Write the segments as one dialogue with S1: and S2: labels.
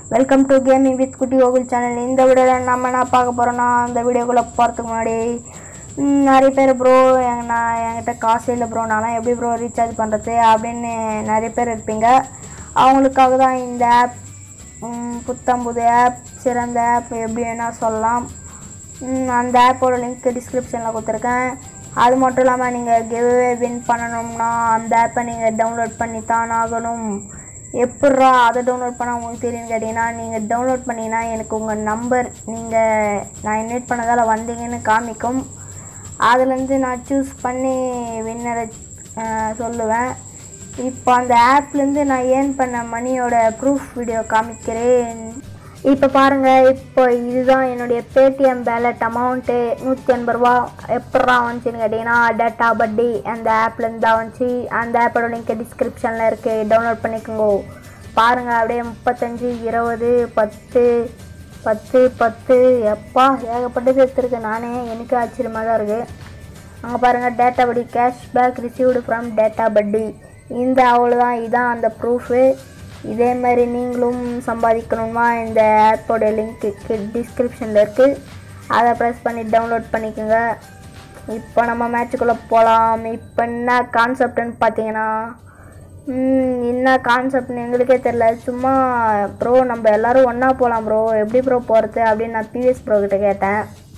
S1: welcome to gaming with குட்டி Gokul channel இந்த வீடியோவில் நம்ம என்ன பார்க்க போகிறோன்னா அந்த வீடியோக்குள்ளே போகிறதுக்கு முன்னாடி ம், நிறைய பேர் ப்ரோ எங்க நான் என்கிட்ட காசு இல்லை ப்ரோ நான்லாம் எப்படி ப்ரோ ரீசார்ஜ் பண்ணுறது அப்படின்னு நிறைய பேர் இருப்பீங்க அவங்களுக்காக தான் இந்த ஆப் புத்தம்புது ஆப் சிறந்த ஆப் எப்படி வேணால் சொல்லலாம் ம், அந்த ஆப்போட லிங்க் டிஸ்கிரிப்ஷனில் கொடுத்துருக்கேன் அது மட்டும் இல்லாமல் நீங்கள் கிவ்வே வின் பண்ணணும்னா அந்த ஆப்பை நீங்கள் டவுன்லோட் பண்ணி தான் ஆகணும் எப்பட்றா அதை டவுன்லோட் பண்ண உங்களுக்கு தெரியும்னு கேட்டிங்கன்னா நீங்கள் டவுன்லோட் பண்ணிங்கன்னா எனக்கு உங்கள் நம்பர் நீங்கள் நான் இன்வைட் பண்ணதால் வந்தீங்கன்னு காமிக்கும் அதுலேருந்து நான் சூஸ் பண்ணி வின்னரை சொல்லுவேன் இப்போ அந்த ஆப்லேருந்து நான் ஏர்ன் பண்ண மணியோட ப்ரூஃப் வீடியோ காமிக்கிறேன் இப்போ பாருங்கள் இப்போ இதுதான் என்னுடைய பேடிஎம் பேலட் அமௌண்ட்டு நூற்றி எண்பது ரூபா எப்படா வந்துச்சுன்னு கேட்டிங்கன்னா டேட்டா பட்டி அந்த ஆப்லேருந்து தான் வந்துச்சு அந்த ஆப்போட லிங்க் டிஸ்கிரிப்ஷனில் இருக்குது டவுன்லோட் பண்ணிக்கோங்க பாருங்கள் அப்படியே முப்பத்தஞ்சு இருபது பத்து பத்து பத்து எப்பா ஏகப்பட்டது எடுத்துருக்கேன் நானே எனக்கு ஆச்சரியமாக தான் இருக்குது அங்கே பாருங்கள் டேட்டா படி கேஷ்பேக் ரிசீவ்டு ஃப்ரம் டேட்டா பட்டி இந்த அவ்வளோதான் இதான் அந்த ப்ரூஃபு இதே மாதிரி நீங்களும் சம்பாதிக்கணுமா இந்த ஆப்போட லிங்க்கு டிஸ்கிரிப்ஷனில் இருக்குது அதை ப்ரெஸ் பண்ணி டவுன்லோட் பண்ணிக்கோங்க இப்போ நம்ம மேட்சுக்குள்ளே போகலாம் இப்போ என்ன கான்செப்ட்னு பார்த்தீங்கன்னா ம், என்ன கான்செப்ட்னு எங்களுக்கே தெரில சும்மா ப்ரோ நம்ம எல்லோரும் ஒன்றா போகலாம் ப்ரோ எப்படி ப்ரோ போகிறது அப்படின்னு நான் பிவிஎஸ் ப்ரோ கிட்ட கேட்டேன்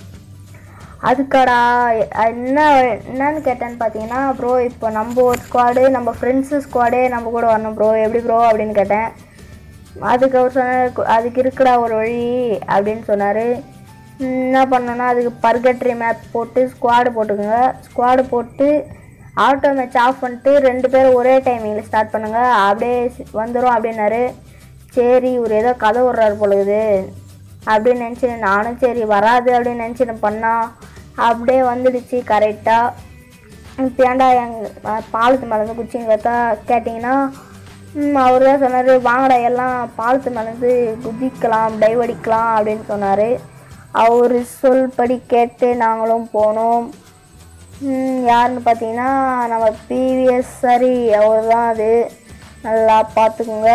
S1: அதுக்காடா என்ன என்னன்னு கேட்டேன்னு பார்த்தீங்கன்னா ப்ரோ இப்போ நம்ம ஒரு ஸ்குவாடு நம்ம ஃப்ரெண்ட்ஸு ஸ்குவாடே நம்ம கூட வரணும் ப்ரோ எப்படி ப்ரோ அப்படின்னு கேட்டேன் அதுக்கு அவர் சொன்னார் அதுக்கு இருக்குடா ஒரு வழி அப்படின்னு சொன்னார் என்ன பண்ணோன்னா அதுக்கு பர்கட்ரி மேப் போட்டு ஸ்குவாடு போட்டுக்கோங்க ஸ்குவாடு போட்டு ஆட்டோ மேட்ச் ஆஃப் பண்ணிட்டு ரெண்டு பேரும் ஒரே டைமிங்கில் ஸ்டார்ட் பண்ணுங்க அப்படியே வந்துடும் அப்படின்னாரு சரி இவர் ஏதோ கதை விட்றாரு பொழுது அப்படின்னு நினச்சி நானும் சரி வராது அப்படின்னு நினச்சி நான் பண்ணா அப்படியே வந்துடுச்சு கரெக்டாக இப்போ ஏன்டா எங்கள் பாலத்து மேலேருந்து குச்சிங்க பார்த்தா கேட்டிங்கன்னா அவர் தான் சொன்னார் வாங்கடா எல்லாம் பாலத்து மேலேருந்து குதிக்கலாம் டைவ் அடிக்கலாம் அப்படின்னு சொன்னார் அவர் சொல்படி கேட்டு நாங்களும் போனோம் ம், யாருன்னு பார்த்தீங்கன்னா நம்ம பிவிஎஸ் சரி அவர் தான் அது நல்லா பார்த்துக்குங்க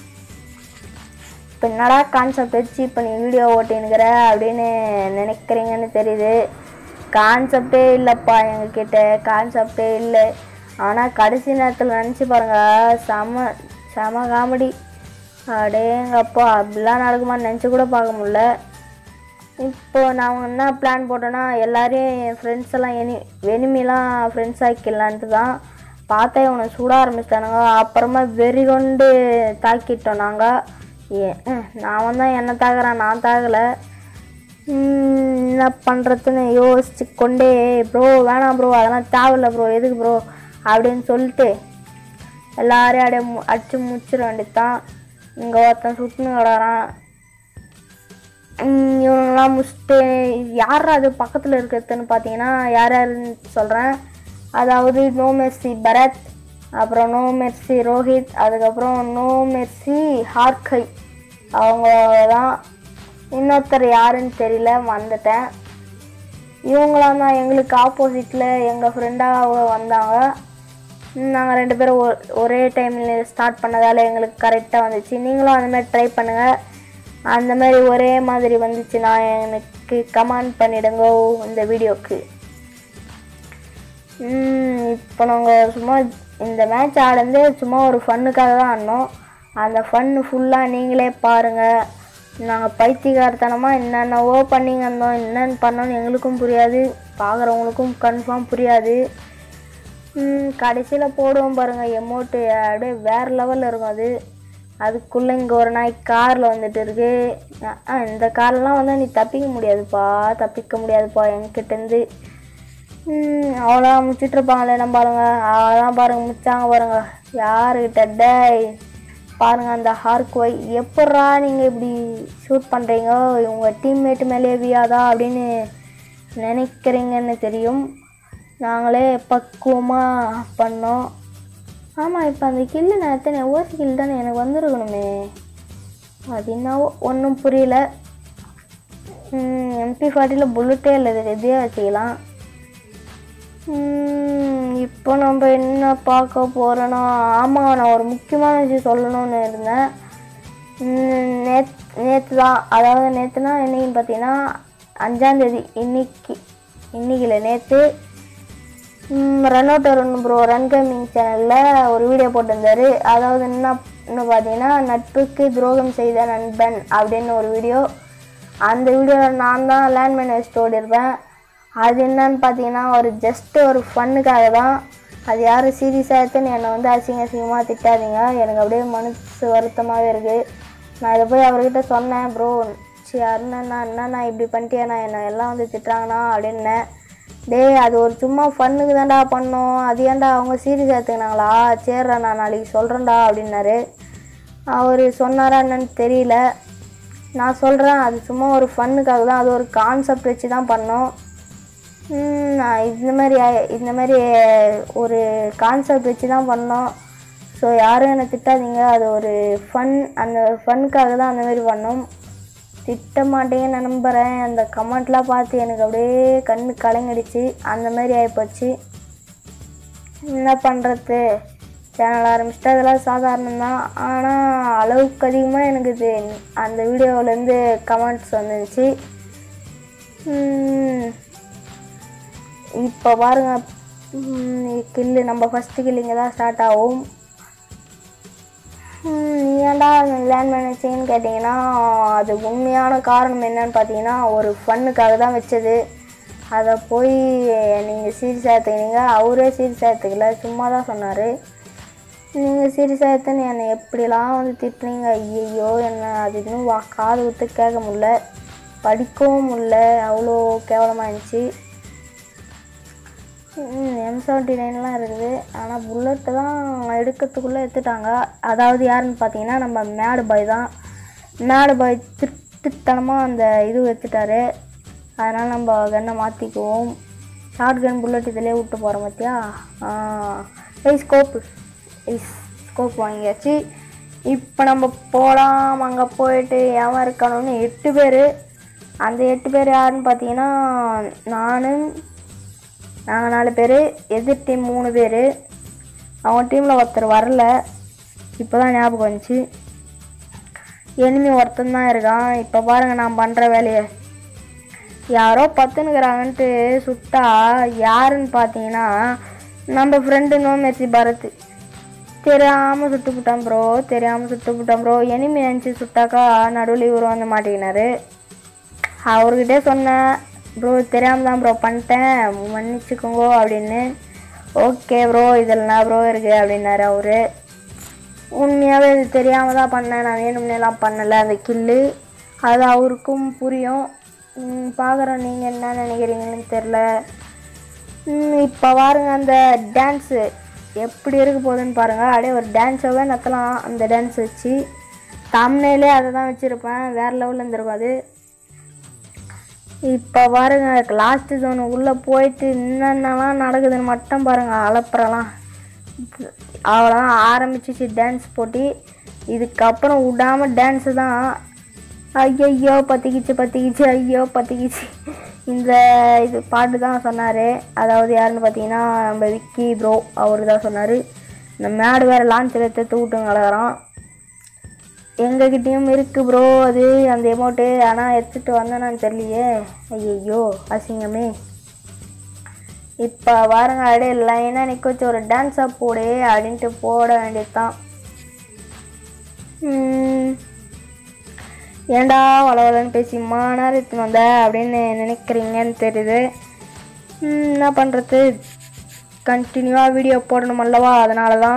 S1: இப்போ என்னடா கான்செப்ட் வச்சு இப்போ நீ வீடியோ ஓட்டினுக்கிற அப்படின்னு நினைக்கிறீங்கன்னு தெரியுது கான்செப்டே இல்லைப்பா எங்ககிட்ட கான்செப்டே இல்லை ஆனால் கடைசி நேரத்தில் நினச்சி பாருங்க செம செம காமெடி அடேங்கப்பா அப்படிலாம் நடக்குமான்னு நினச்சி கூட பார்க்க முடியல இப்போ நான் என்ன பிளான் போட்டேன்னா எல்லாரையும் என் ஃப்ரெண்ட்ஸ் எல்லாம் எனி எனிமிலாம் ஃப்ரெண்ட்ஸ் ஆக்கிடலான்ட்டு தான் பார்த்தா இவனை சுட ஆரம்பிச்சிட்டானுங்க அப்புறமா வெறி கொண்டு தாக்கிட்டோம் நாங்கள் ஏ ம், நான் வந்தா என்ன தாக்குறேன் நான் தாக்கலை ம், என்ன பண்ணுறதுன்னு யோசிச்சு கொண்டே ப்ரோ வேணாம் ப்ரோ அதெல்லாம் தேவையில்ல ப்ரோ எதுக்கு ப்ரோ அப்படின்னு சொல்லிட்டு எல்லாரையும் அப்படியே மு அடிச்சு முடிச்சிட வேண்டியதுதான் இங்கே ஒருத்தன் சுட்டுன்னு கிடறான் ம், இவனுங்கெல்லாம் முடிச்சுட்டு யார் அது பக்கத்தில் இருக்கிறதுன்னு பார்த்தீங்கன்னா யார் யாருன்னு சொல்கிறேன் அதாவது நோ மெர்சி பரத் அப்புறம் நோ மெர்சி ரோஹித் அதுக்கப்புறம் நோ மெர்சி ஹார்கை அவங்க தான் இன்னொருத்தர் யாருன்னு தெரியல வந்துட்டேன் இவங்களாம் தான் எங்களுக்கு ஆப்போசிட்டில் எங்கள் ஃப்ரெண்டாக வந்தாங்க நாங்கள் ரெண்டு பேரும் ஒ- ஒரே டைமில் ஸ்டார்ட் பண்ணதால் எங்களுக்கு கரெக்டாக வந்துச்சு நீங்களும் அந்த மாதிரி ட்ரை பண்ணுங்கள் அந்த மாதிரி ஒரே மாதிரி வந்துச்சுன்னா எனக்கு கமெண்ட் பண்ணிடுங்க இந்த வீடியோக்கு ம், இப்போ நாங்கள் சும்மா இந்த மேட்ச் ஆடுந்து சும்மா ஒரு ஃபன்னுக்காக தான் ஆடினோம் அந்த ஃபன்னு ஃபுல்லாக நீங்களே பாருங்கள் நாங்கள் பைத்தியக்காரத்தனமாக என்னென்னவோ பண்ணிங்க இருந்தோம் என்னென்னு பண்ணோன்னு எங்களுக்கும் புரியாது பார்க்குறவங்களுக்கும் கன்ஃபார்ம் புரியாது கடைசியில் போடுவோம் பாருங்கள் எமௌண்ட்டு அப்படியே வேறு லெவலில் இருக்கும் அது அதுக்குள்ளே இங்கே ஒரு நாய் காரில் வந்துட்டு இருக்கு அஹ், அஹ், இந்த கார்லாம் வந்தால் நீ தப்பிக்க முடியாதுப்பா தப்பிக்க முடியாதுப்பா என்கிட்டேருந்து அவ்வளோ முடிச்சிட்டு இருப்பாங்களே நம்ம பாருங்க அவ்வளோதான் பாருங்க முடிச்சாங்க பாருங்க யாருக்கிட்ட டேய் பாருங்க அந்த ஹார்க் ஒய் எப்பட்றா நீங்கள் இப்படி ஷூட் பண்ணுறீங்க உங்கள் டீம்மேட்டு மேலே வியாதா அப்படின்னு நினைக்கிறீங்கன்னு தெரியும் நாங்களே பக்குவமாக பண்ணோம் ஆமாம் இப்போ அந்த கில்லு நான் எத்தனை ஓசி கில் தானே எனக்கு வந்திருக்கணுமே அது என்னவோ ஒன்றும் புரியல எம்பி ஃபார்ட்டியில் புல்லட்டே இல்லை இது இதே வச்சுக்கலாம் ம், இப்போ நம்ம என்ன பார்க்க போகிறோன்னா ஆமாம் நான் ஒரு முக்கியமான விஷயம் சொல்லணும்னு இருந்தேன் நேத் நேற்று தான் அதாவது நேற்றுனா என்னைக்குன்னு பார்த்தீங்கன்னா அஞ்சாந்தேதி இன்னைக்கு இன்னைக்கு இல்லை நேற்று run out run bro run gaming சேனலில் ஒரு வீடியோ போட்டிருந்தாரு அதாவது என்ன என்ன பார்த்தீங்கன்னா நட்புக்கு துரோகம் செய்த நண்பன் அப்படின்னு ஒரு வீடியோ அந்த வீடியோவில் நான் தான் லேண்ட்மைன் வச்சுட்டு ஓடிருப்பேன் அது என்னன்னு பார்த்தீங்கன்னா ஒரு ஜஸ்ட் ஒரு ஃபன்னுக்காக தான் அது யாரும் சீரியஸாக எடுத்துன்னு என்னை வந்து அசிங்க அசிங்கமாக திட்டாதீங்க எனக்கு அப்படியே மனசு வருத்தமாகவே இருக்குது நான் இதை போய் அவர்கிட்ட சொன்னேன் ப்ரோ சி அண்ணா என்னண்ணா இப்படி பண்ணிட்டியாண்ணா என்னை எல்லாம் வந்து திட்டுறாங்கண்ணா அப்படின்னேன் டேய் அது ஒரு சும்மா ஃபன்னுக்கு தான்டா பண்ணோம் அது ஏன்டா அவங்க சீரியஸ் எடுத்துக்கினாங்களா சரிடா நான் நாளைக்கு சொல்கிறேன்டா அப்படின்னாரு அவர் சொன்னாரா என்னன்னு தெரியல நான் சொல்கிறேன் அது சும்மா ஒரு ஃபன்னுக்காக தான் அது ஒரு கான்செப்ட் வச்சு தான் பண்ணோம் ம், நான் இந்த மாதிரி ஆ- இந்த மாதிரி ஒரு கான்செப்ட் வச்சு தான் பண்ணோம் ஸோ யாரும் என்னை திட்டாதீங்க அது ஒரு ஃபன் அந்த ஃபன்னுக்காக தான் அந்த மாதிரி பண்ணோம் திட்ட மாட்டேங்கன்னு நம்புகிறேன் அந்த கமெண்ட்லாம் பார்த்து எனக்கு அப்படியே கண்ணு கலங்கிடுச்சு அந்த மாதிரி ஆகிப்போச்சு என்ன பண்ணுறது சேனல் ஆரம்பிச்சிட்டா அதெல்லாம் சாதாரணம் தான் ஆனால் அளவுக்கு அதிகமாக எனக்கு இது அந்த வீடியோவிலேருந்து கமெண்ட்ஸ் வந்துச்சு இப்போ பாருங்க கில்லு நம்ம ஃபஸ்ட்டு கில்லிங்க தான் ஸ்டார்ட் ஆகும் ம், நீ ஏன்டா லேண்ட் வச்சேன்னு கேட்டிங்கன்னா அது உண்மையான காரணம் என்னன்னு பார்த்தீங்கன்னா ஒரு ஃபன்னுக்காக தான் வச்சது அதை போய் நீங்கள் சீரியஸாக எடுத்துக்கினீங்க அவரே சீரியஸாக எடுத்துக்கல சும்மா தான் சொன்னார் நீங்கள் சீரியஸாக எடுத்துன்னு என்னை எப்படிலாம் வந்து திட்டுறீங்க ஐயையோ என்ன அது இன்னும் வா காது விட்டு கேட்க முடில படிக்கவும் முடில அவ்வளோ கேவலமாக இருந்துச்சு எம் செவன்ட்டி நைன்லாம் இருக்குது ஆனால் புல்லட்டு தான் எடுக்கிறதுக்குள்ளே எடுத்துட்டாங்க அதாவது யாருன்னு பார்த்தீங்கன்னா நம்ம மேடு பாய் தான் மேடு பாய் திருட்டுத்தனமாக அந்த இது எடுத்துட்டாரு அதனால் நம்ம கன்னை மாற்றிக்குவோம் ஷார்ட் கன் புல்லட் இதிலே விட்டு போகிறோம் பார்த்தியா ஏய் ஸ்கோப்பு ஏய் ஸ்கோப் வாங்கியாச்சு இப்போ நம்ம போகலாம் அங்கே போயிட்டு ஏன் இருக்கணும்னு எட்டு பேர் அந்த எட்டு பேர் யாருன்னு பார்த்தீங்கன்னா நானும் நாங்கள் நாலு பேர் எதிர் டீம் மூணு பேர் அவங்க டீமில் ஒருத்தர் வரல இப்போ தான் ஞாபகம் வந்துச்சு எனிமி ஒருத்தன் தான் இருக்கான் இப்போ பாருங்கள் நான் பண்ணுற வேலையை யாரோ பத்துனுக்குறாங்கன்ட்டு சுட்டா யாருன்னு பார்த்தீங்கன்னா நம்ம ஃப்ரெண்டு நோமெர்சி பரத் தெரியாமல் சுட்டு விட்டான் ப்ரோ தெரியாமல் சுட்டு விட்டான் ப்ரோ எனிமி நினச்சி சுட்டாக்கா நடுவில் இவர் வந்து மாட்டிக்கினாரு அவர்கிட்டே சொன்னேன் ப்ரோ தெரியாமல் தான் ப்ரோ பண்ணிட்டேன் மன்னிச்சுக்கோங்க அப்படின்னு ஓகே ப்ரோ இதில் என்ன ப்ரோ இருக்குது அப்படின்னாரு அவரு உண்மையாகவே இது தெரியாமல் தான் பண்ணேன் நான் வேணும்னேலாம் பண்ணலை அந்த கில்லு அது அவருக்கும் புரியும் பார்க்குறோம் நீங்கள் என்ன நினைக்கிறீங்கன்னு தெரில இப்போ பாருங்க அந்த டான்ஸு எப்படி இருக்க போகுதுன்னு பாருங்கள் அப்படியே ஒரு டான்ஸாகவே நத்தலாம் அந்த டான்ஸ் வச்சு தம்னையிலே அதை தான் வச்சுருப்பேன் வேறு லெவலில் இருந்திருக்கும் அது இப்போ பாருங்க லாஸ்ட் ஜோனு உள்ளே போயிட்டு என்னென்னலாம் நடக்குதுன்னு மட்டும் பாருங்க அலப்புறலாம் அவ்வளோதான் ஆரம்பிச்சிச்சு டான்ஸ் போட்டி இதுக்கப்புறம் விடாமல் டான்ஸு தான் ஐயையோ பத்திக்கிச்சு பத்திக்கிச்சு ஐயோ பத்திக்கிச்சு இந்த இது பாட்டு தான் சொன்னார் அதாவது யாருன்னு பார்த்தீங்கன்னா நம்ம விக்கி ப்ரோ அவர் தான் சொன்னார் இந்த மேடு வேறு லான்ச்சில் எடுத்து விட்டு கலகிறான் எங்ககிட்டயும் இருக்கு ப்ரோ அது அந்த எமௌண்ட்டு ஆனால் எடுத்துகிட்டு வந்தேனான்னு தெரியலையே ஐயையோ அசிங்கமே இப்போ பாருங்க அப்படியே லைனாக நிற்க வச்சு ஒரு டான்ஸாக போடு அப்படின்ட்டு போட வேண்டியது தான் ஏன்டா வளவலன்னு பேசி மானார் எடுத்துன்னு வந்த அப்படின்னு நினைக்கிறீங்கன்னு தெரியுது ம், என்ன பண்ணுறது கண்டினியூவாக வீடியோ போடணும் அல்லவா அதனால தான்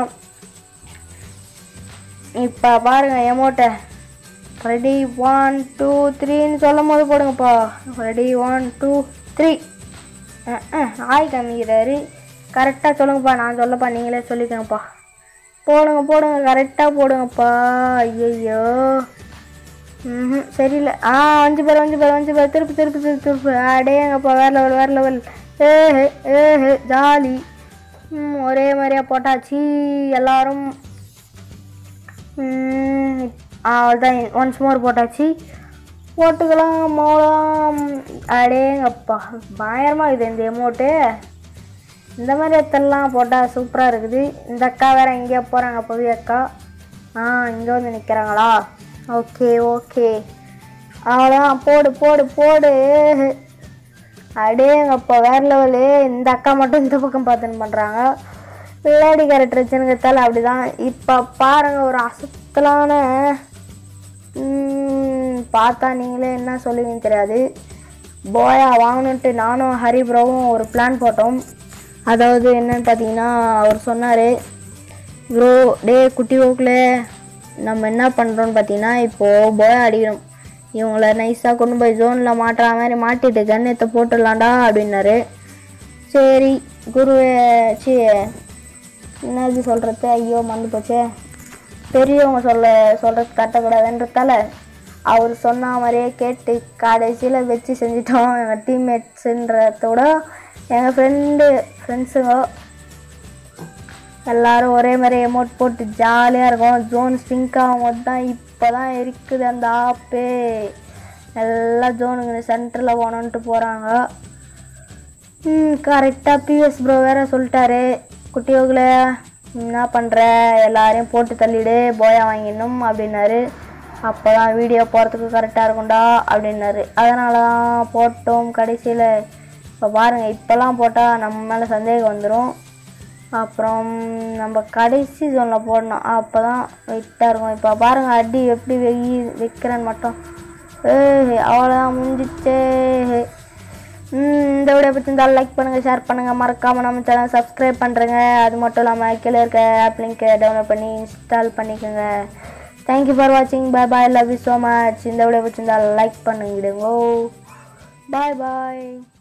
S1: இப்போ பாருங்க எமௌண்ட்டை ரெடி ஒன் டூ த்ரீன்னு சொல்லும் போது போடுங்கப்பா ரெடி ஒன் டூ த்ரீ ஆய் காமிக்கிறாரு கரெக்டாக சொல்லுங்கப்பா நான் சொல்லப்பா நீங்களே சொல்லிக்கோங்கப்பா போடுங்க போடுங்க கரெக்டாக போடுங்கப்பா ஐயையோ ம் சரியில்லை ஆ அஞ்சு பேர் அஞ்சு பேர் அஞ்சு பேர் திருப்பு திருப்பு திருப்பு திருப்பு அடேங்கப்பா வேற லெவல் வேற லெவல் ஏஹே ஏஹே ஜாலி ம் ஒரே மாதிரியா போட்டாச்சு எல்லாரும் ம், அவ்வளோதான் ஒன்ஸ் மோர் போட்டாச்சு போட்டுக்கலாம் மோலாம் அடேங்கப்பா பயங்கரமாக இருக்குது இந்த எமௌண்ட்டு இந்த மாதிரி இடத்தெல்லாம் போட்டால் சூப்பராக இருக்குது இந்த அக்கா வேற எங்கேயோ போகிறாங்க புதிய அக்கா ஆ இங்கே வந்து நிற்கிறாங்களா ஓகே ஓகே அவ்வளோதான் போடு போடு போடு அடேங்கப்பா வேற லெவலு இந்த அக்கா மட்டும் இந்த பக்கம் பார்த்துன்னு பண்ணுறாங்க லேடி கேரக்டர் வச்சுருக்கிறதால அப்படி தான் இப்போ பாருங்க ஒரு அசத்தலான ம், பார்த்தா நீங்களே என்ன சொல்லுவீங்கன்னு தெரியாது போயா வாங்கணுன்ட்டு நானும் ஹரி ப்ரோவும் ஒரு பிளான் போட்டோம் அதாவது என்னன்னு பார்த்தீங்கன்னா அவர் சொன்னார் ப்ரோ டே குட்டி ஓக்கில் நம்ம என்ன பண்ணுறோன்னு பார்த்தீங்கன்னா இப்போது போயா அடிக்கணும் இவங்கள நைஸாக கொண்டு போய் ஜோனில் மாட்டுற மாதிரி மாட்டிட்டு கண்ணத்தை போட்டுடலாம்டா அப்படின்னாரு சரி குருவே சி என்னது சொல்கிறது ஐயோ மறந்து போச்சே பெரியவங்க சொல்ல சொல்கிறது கட்டக்கூடாதுன்றதால அவர் சொன்ன மாதிரியே கேட்டு கடைசியில் வச்சு செஞ்சிட்டோம் எங்கள் டீம்மேட்ஸுன்றதோட எங்கள் ஃப்ரெண்டு ஃப்ரெண்ட்ஸுங்க எல்லாரும் ஒரே மாதிரி எமௌண்ட் போட்டு ஜாலியாக இருக்கும் ஜோன் ஸ்டிங்க் ஆகும்போது தான் இப்போ தான் இருக்குது அந்த ஆப்பே எல்லா ஜோனுங்க சென்டரில் போகணுன்ட்டு போகிறாங்க ம் கரெக்டாக பிஎஸ் ப்ரோ வேற சொல்லிட்டாரு குட்டியோகில் என்ன பண்ணுற எல்லாரையும் போட்டு தள்ளிடு போயா வாங்கிடணும் அப்படின்னாரு அப்போ தான் வீடியோ போகிறதுக்கு கரெக்டாக இருக்கும்டா அப்படின்னாரு அதனால தான் போட்டோம் கடைசியில் இப்போ பாருங்கள் இப்போல்லாம் போட்டால் நம்ம மேலே சந்தேகம் வந்துடும் அப்புறம் நம்ம கடைசி ஜோனில் போடணும் அப்போ தான் வெயிட்டாக இருக்கும் இப்போ பாருங்கள் அடி எப்படி வெயி வைக்கிறேன்னு மட்டும் ஏய் அவ்வளோதான் முடிஞ்சிச்சே ம், இந்த வீடியோ பிடிச்சிருந்தால் லைக் பண்ணுங்கள் ஷேர் பண்ணுங்கள் மறக்காமல் நம்ம சேனல் சப்ஸ்கிரைப் பண்ணுறேங்க அது மட்டும் இல்லாமல் கீழே இருக்க ஆப் லிங்க்கை டவுன்லோட் பண்ணி இன்ஸ்டால் பண்ணிக்கோங்க தேங்க்யூ ஃபார் வாட்சிங் bye bye love you so much இந்த வீடியோ பிடிச்சிருந்தால் லைக் பண்ணுங்கிடுங்கோ பாய் பாய்